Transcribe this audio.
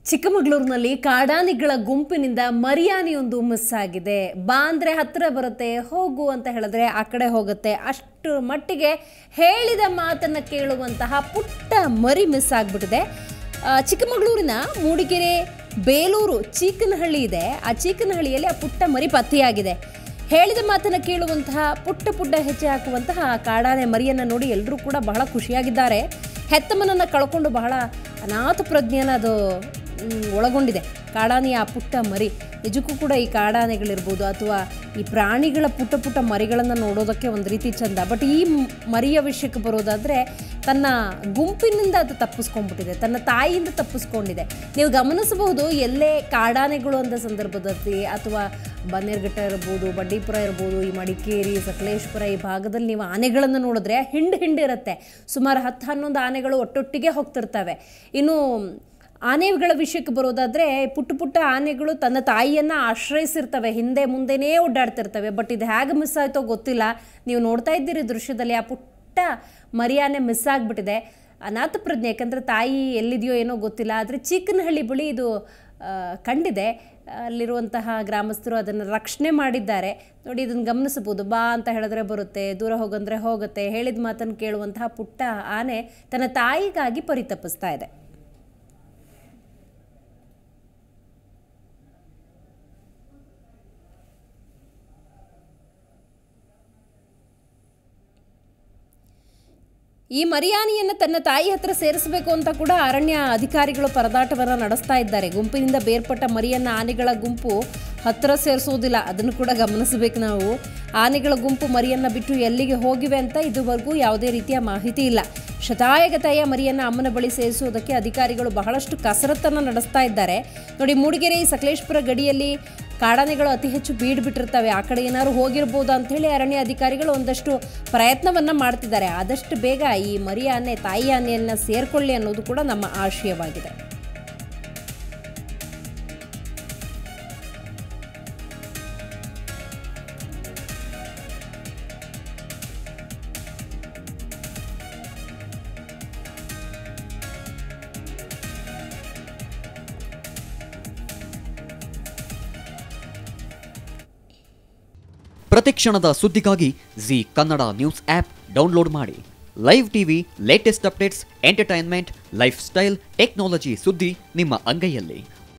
ಚಿಕ್ಕಮಗಳೂರಿನಲ್ಲಿ ಕಾಡಾನಿಗಳ ಗುಂಪಿನಿಂದ ಮರಿಯಾನಿಯೊಂದು ಮಿಸ್ ಆಗಿದೆ ಬಾ ಅಂದರೆ ಹತ್ತಿರ ಬರುತ್ತೆ ಹೋಗು ಅಂತ ಹೇಳಿದ್ರೆ ಆ ಕಡೆ ಹೋಗುತ್ತೆ ಅಷ್ಟು ಮಟ್ಟಿಗೆ ಹೇಳಿದ ಮಾತನ್ನು ಕೇಳುವಂತಹ ಪುಟ್ಟ ಮರಿ ಮಿಸ್ ಆಗಿಬಿಟ್ಟಿದೆ ಆ, ಚಿಕ್ಕಮಗಳೂರಿನ ಮೂಡಿಗೆರೆ ಬೇಲೂರು ಚೀಕನಹಳ್ಳಿ ಇದೆ ಆ ಚೀಕನಹಳ್ಳಿಯಲ್ಲಿ ಆ ಪುಟ್ಟ ಮರಿ ಪತ್ತೆಯಾಗಿದೆ ಹೇಳಿದ ಮಾತನ್ನು ಕೇಳುವಂತಹ ಪುಟ್ಟ ಪುಟ್ಟ ಹೆಜ್ಜೆ ಹಾಕುವಂತಹ ಆ ಕಾಡಾನೆ ಮರಿಯನ್ನು ನೋಡಿ ಎಲ್ಲರೂ ಕೂಡ ಬಹಳ ಖುಷಿಯಾಗಿದ್ದಾರೆ ಹೆತ್ತಮ್ಮನನ್ನು ಕಳ್ಕೊಂಡು ಬಹಳ ಅನಾಥ ಪ್ರಜ್ಞೆನ ಅದು ಮ್, ಒಳಗೊಂಡಿದೆ ಕಾಡಾನೆಯ ಆ ಪುಟ್ಟ ಮರಿ ನಿಜಕ್ಕೂ ಕೂಡ ಈ ಕಾಡಾನೆಗಳಿರ್ಬೋದು ಅಥವಾ ಈ ಪ್ರಾಣಿಗಳ ಪುಟ್ಟ ಪುಟ್ಟ ಮರಿಗಳನ್ನು ನೋಡೋದಕ್ಕೆ ಒಂದು ರೀತಿ ಚಂದ ಬಟ್ ಈ ಮ್- ಮರಿಯ ವಿಷಯಕ್ಕೆ ಬರೋದಾದರೆ ತನ್ನ ಗುಂಪಿನಿಂದ ಅದು ತಪ್ಪಿಸ್ಕೊಂಡ್ಬಿಟ್ಟಿದೆ ತನ್ನ ತಾಯಿಯಿಂದ ತಪ್ಪಿಸ್ಕೊಂಡಿದೆ ನೀವು ಗಮನಿಸಬಹುದು ಎಲ್ಲೇ ಕಾಡಾನೆಗಳು ಅಂದ ಸಂದರ್ಭದಲ್ಲಿ ಅಥವಾ ಬನ್ನೇರ್ಘಟ್ಟ ಇರ್ಬೋದು ಬಂಡೀಪುರ ಇರ್ಬೋದು ಈ ಮಡಿಕೇರಿ ಸಕಲೇಶ್ಪುರ ಈ ಭಾಗದಲ್ಲಿ ನೀವು ಆನೆಗಳನ್ನು ನೋಡಿದ್ರೆ ಹಿಂಡು ಹಿಂಡಿರುತ್ತೆ ಸುಮಾರು ಹತ್ತು ಹನ್ನೊಂದು ಆನೆಗಳು ಒಟ್ಟೊಟ್ಟಿಗೆ ಹೋಗ್ತಿರ್ತವೆ ಇನ್ನು ಆನೆಗಳ ವಿಷಯಕ್ಕೆ ಬರೋದಾದರೆ ಪುಟ್ಟ ಪುಟ್ಟ ಆನೆಗಳು ತನ್ನ ತಾಯಿಯನ್ನು ಆಶ್ರಯಿಸಿರ್ತವೆ ಹಿಂದೆ ಮುಂದೆನೇ ಓಡಾಡ್ತಿರ್ತವೆ ಬಟ್ ಇದು ಹೇಗೆ ಮಿಸ್ ಆಯಿತೋ ಗೊತ್ತಿಲ್ಲ ನೀವು ನೋಡ್ತಾ ಇದ್ದೀರಿ ದೃಶ್ಯದಲ್ಲಿ ಆ ಪುಟ್ಟ ಮರಿಯಾನೆ ಮಿಸ್ ಆಗಿಬಿಟ್ಟಿದೆ ಅನಾಥ ಪ್ರಜ್ಞೆ ಯಾಕಂದರೆ ತಾಯಿ ಎಲ್ಲಿದೆಯೋ ಏನೋ ಗೊತ್ತಿಲ್ಲ ಆದರೆ ಚಿಕ್ಕನಹಳ್ಳಿ ಬಳಿ ಇದು ಆ, ಕಂಡಿದೆ ಅಲ್ಲಿರುವಂತಹ ಗ್ರಾಮಸ್ಥರು ಅದನ್ನು ರಕ್ಷಣೆ ಮಾಡಿದ್ದಾರೆ ನೋಡಿ ಇದನ್ನು ಗಮನಿಸಬಹುದು ಬಾ ಅಂತ ಹೇಳಿದ್ರೆ ಬರುತ್ತೆ ದೂರ ಹೋಗಂದ್ರೆ ಹೋಗುತ್ತೆ ಹೇಳಿದ ಮಾತನ್ನು ಕೇಳುವಂತಹ ಪುಟ್ಟ ಆನೆ ತನ್ನ ತಾಯಿಗಾಗಿ ಪರಿತಪಿಸ್ತಾ ಇದೆ ಈ ಮರಿಯಾನಿಯನ್ನು ತನ್ನ ತಾಯಿ ಹತ್ರ ಸೇರಿಸಬೇಕು ಅಂತ ಕೂಡ ಅರಣ್ಯ ಅಧಿಕಾರಿಗಳು ಪರದಾಟವನ್ನು ನಡೆಸ್ತಾ ಇದ್ದಾರೆ ಗುಂಪಿನಿಂದ ಬೇರ್ಪಟ್ಟ ಮರಿಯನ್ನ ಆನೆಗಳ ಗುಂಪು ಹತ್ತಿರ ಸೇರಿಸೋದಿಲ್ಲ ಅದನ್ನು ಕೂಡ ಗಮನಿಸಬೇಕು ನಾವು ಆನೆಗಳ ಗುಂಪು ಮರಿಯನ್ನ ಬಿಟ್ಟು ಎಲ್ಲಿಗೆ ಹೋಗಿವೆ ಅಂತ ಇದುವರೆಗೂ ಯಾವುದೇ ರೀತಿಯ ಮಾಹಿತಿ ಇಲ್ಲ ಶತಾಯಗತಾಯ ಮರಿಯನ್ನ ಅಮ್ಮನ ಬಳಿ ಸೇರಿಸುವುದಕ್ಕೆ ಅಧಿಕಾರಿಗಳು ಬಹಳಷ್ಟು ಕಸರತ್ತನ್ನು ನಡೆಸ್ತಾ ಇದ್ದಾರೆ ನೋಡಿ ಮೂಡಿಗೆರೆ ಸಕಲೇಶ್ಪುರ ಗಡಿಯಲ್ಲಿ ಕಾಡಾನೆಗಳು ಅತಿ ಹೆಚ್ಚು ಬೀಡ್ ಬಿಟ್ಟಿರ್ತವೆ ಆ ಕಡೆ ಏನಾದ್ರು ಹೋಗಿರ್ಬೋದು ಅಂಥೇಳಿ ಅರಣ್ಯ ಅಧಿಕಾರಿಗಳು ಒಂದಷ್ಟು ಪ್ರಯತ್ನವನ್ನ ಮಾಡ್ತಿದ್ದಾರೆ ಆದಷ್ಟು ಬೇಗ ಈ ಮರಿ ಆನೆ ತಾಯಿ ಆನೆಯನ್ನ ಸೇರ್ಕೊಳ್ಳಿ ಅನ್ನೋದು ಕೂಡ ನಮ್ಮ ಆಶಯವಾಗಿದೆ ಪ್ರತಿಕ್ಷಣದ ಸುದ್ದಿಗಾಗಿ Zee Kannada news app download ಮಾಡಿ live TV latest updates entertainment lifestyle technology ಸುದ್ದಿ ನಿಮ್ಮ ಅಂಗೈಯಲ್ಲಿ